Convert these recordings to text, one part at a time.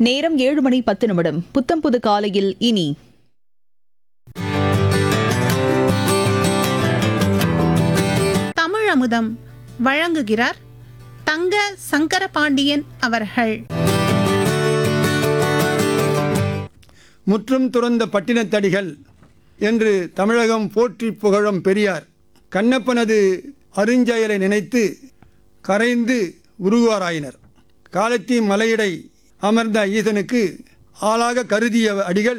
நேரம் ஏழு மணி பத்து நிமிடம் புத்தம் புது காலையில் இனி தமிழமுதம் வழங்குகிறார் தங்க சங்கரபாண்டியன் அவர்கள் முற்றும் துறந்த பட்டினத்தடிகள் என்று தமிழகம் போற்றி புகழும் பெரியார் கண்ணப்பனது அருஞ்செயலை நினைத்து கரைந்து உருகுவாராயினர் காலத்தி மலையிடை அமர்ந்த ஈசனுக்கு ஆளாக கருதிய அடிகள்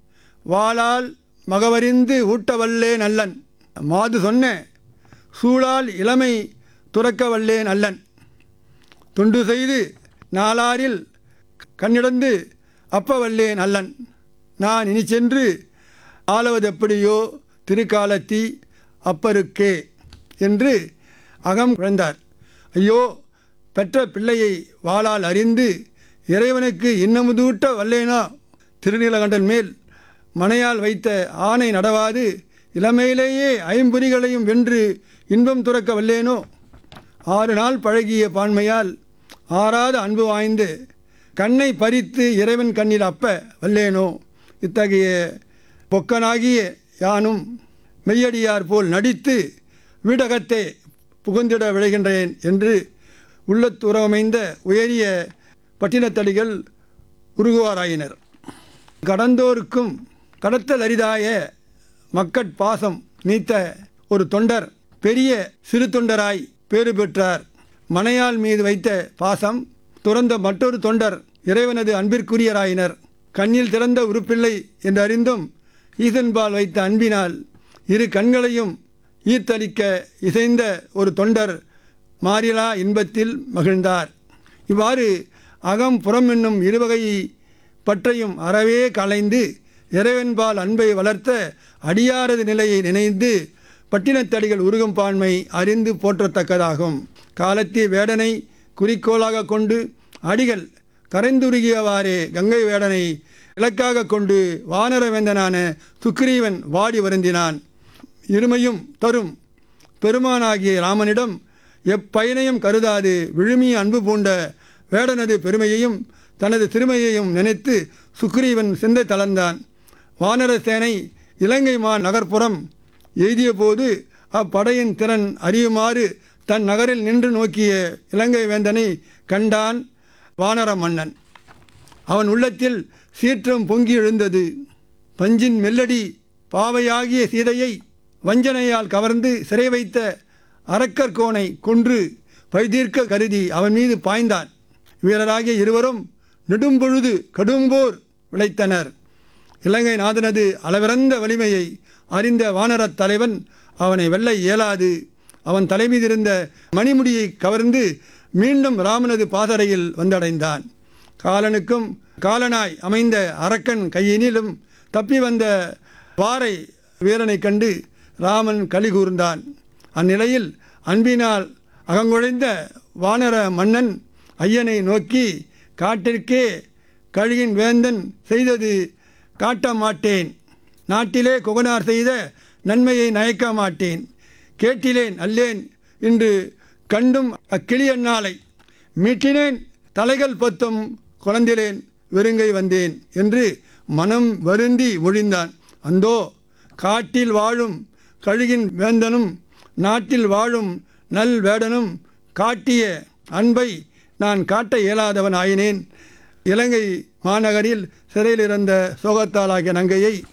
வாளால் மகவறிந்து ஊட்டவல்லே நல்லன் மாது சொன்ன சூழால் இளமை துறக்கவல்லேன் அல்லன் தொண்டு செய்து நாளாரில் கண்ணிடந்து அப்பவல்லேன் அல்லன் நான் இனி சென்று ஆளுவதெப்படியோ திருக்காலத்தி அப்பருக்கே என்று அகம் குழந்தார் ஐயோ பெற்ற பிள்ளையை வாளால் அறிந்து இறைவனுக்கு இன்னமுதூட்ட வல்லேனா திருநீலகண்டன் மேல் மனையால் வைத்த ஆணை நடவாது இளமையிலேயே ஐம்பொறிகளையும் வென்று இன்பம் துறக்க வல்லேனோ ஆறு நாள் பழகிய பான்மையால் ஆறாத அன்பு வாய்ந்து கண்ணை பறித்து இறைவன் கண்ணில் அப்ப வல்லேனோ இத்தகைய பொக்கனாகிய யானும் மெய்யடியார் போல் நடித்து வீடகத்தே புகுந்திட விளைகின்றேன் என்று உள்ளத்துறவமைந்த உயரிய பட்டினத்தடிகள் உருகுவாராயினர் கடந்தோருக்கும் கடத்தல் அரிதாய மக்கட் பாசம் நீத்த ஒரு தொண்டர் பெரிய சிறு தொண்டராய் பேறு பெற்றார் மனையாள் மீது வைத்த பாசம் துறந்த மற்றொரு தொண்டர் இறைவனது அன்பிற்குரியராயினர் கண்ணில் திறந்த உருப்பிள்ளை என்று அறிந்தும் ஈசன்பால் வைத்த அன்பினால் இரு கண்களையும் ஈர்த்தளிக்க இசைந்த ஒரு தொண்டர் மாறிலா இன்பத்தில் மகிழ்ந்தார் இவ்வாறு அகம் புறம் என்னும் இருவகை பற்றையும் அறவே களைந்து இறைவன்பால் அன்பை வளர்த்த அடியாரது நிலையை நினைந்து பட்டினத்தடிகள் உருகும் பான்மை அறிந்து போற்றத்தக்கதாகும் காலத்திய வேடனை குறிக்கோளாக கொண்டு அடிகள் கரைந்துருகியவாறே கங்கை வேடனை இலக்காக கொண்டு வானரவேந்தனான சுக்ரீவன் வாடி வருந்தினான் இருமையும் தரும் பெருமானாகிய ராமனிடம் எப்பயனையும் கருதாது விழுமிய அன்பு பூண்ட வேடனது பெருமையையும் தனது சிறுமையையும் நினைத்து சுக்ரீவன் சிந்தை தளர்ந்தான் வானரசேனை இலங்கை மா நகர்ப்புறம் எய்திய போது அப்படையின் திறன் அறியுமாறு தன் நகரில் நின்று நோக்கிய இலங்கை வேந்தனை கண்டான் வானர மன்னன் அவன் உள்ளத்தில் சீற்றம் பொங்கி எழுந்தது பஞ்சின் மெல்லடி பாவையாகிய சீதையை வஞ்சனையால் கவர்ந்து சிறை வைத்த அரக்கர்கோனை கொன்று பைதீர்க்க கருதி அவன் மீது பாய்ந்தான் வீரராகிய இருவரும் நெடும்பொழுது கடும்போர் விளைத்தனர் இலங்கை நாதனது அளவிறந்த வலிமையை அறிந்த வானரத் தலைவன் அவனை வெல்ல இயலாது அவன் தலைமீதிருந்த மணிமுடியை கவர்ந்து மீண்டும் ராமனது பாதரையில் வந்தடைந்தான் காலனுக்கும் காலனாய் அமைந்த அரக்கன் கையினிலும் தப்பி வந்த வாரை வீரனைக் கண்டு ராமன் கலிகூர்ந்தான் அந்நிலையில் அன்பினால் அகங்குழைந்த வானர மன்னன் ஐயனை நோக்கி காட்டிற்கே கழுகின் வேந்தன் செய்தது காட்ட மாட்டேன் நாட்டிலே குகனார் செய்த நன்மையை நயக்க மாட்டேன் கேட்டிலேன் அல்லேன் இன்று கண்டும் அக்கிளியன்னாலை மீட்டினேன் தலைகள் பத்தும் குழந்திலேன் வெறுங்கை வந்தேன் என்று மனம் வருந்தி மொழிந்தான் அந்தோ காட்டில் வாழும் கழுகின் வேந்தனும் நாட்டில் வாழும் நல் வேடனும் காட்டிய அன்பை நான் காட்ட இயலாதவன் ஆயினேன் இலங்கை மாநகரில் சிறையில் இருந்த சோகத்தாளாகிய நங்கையை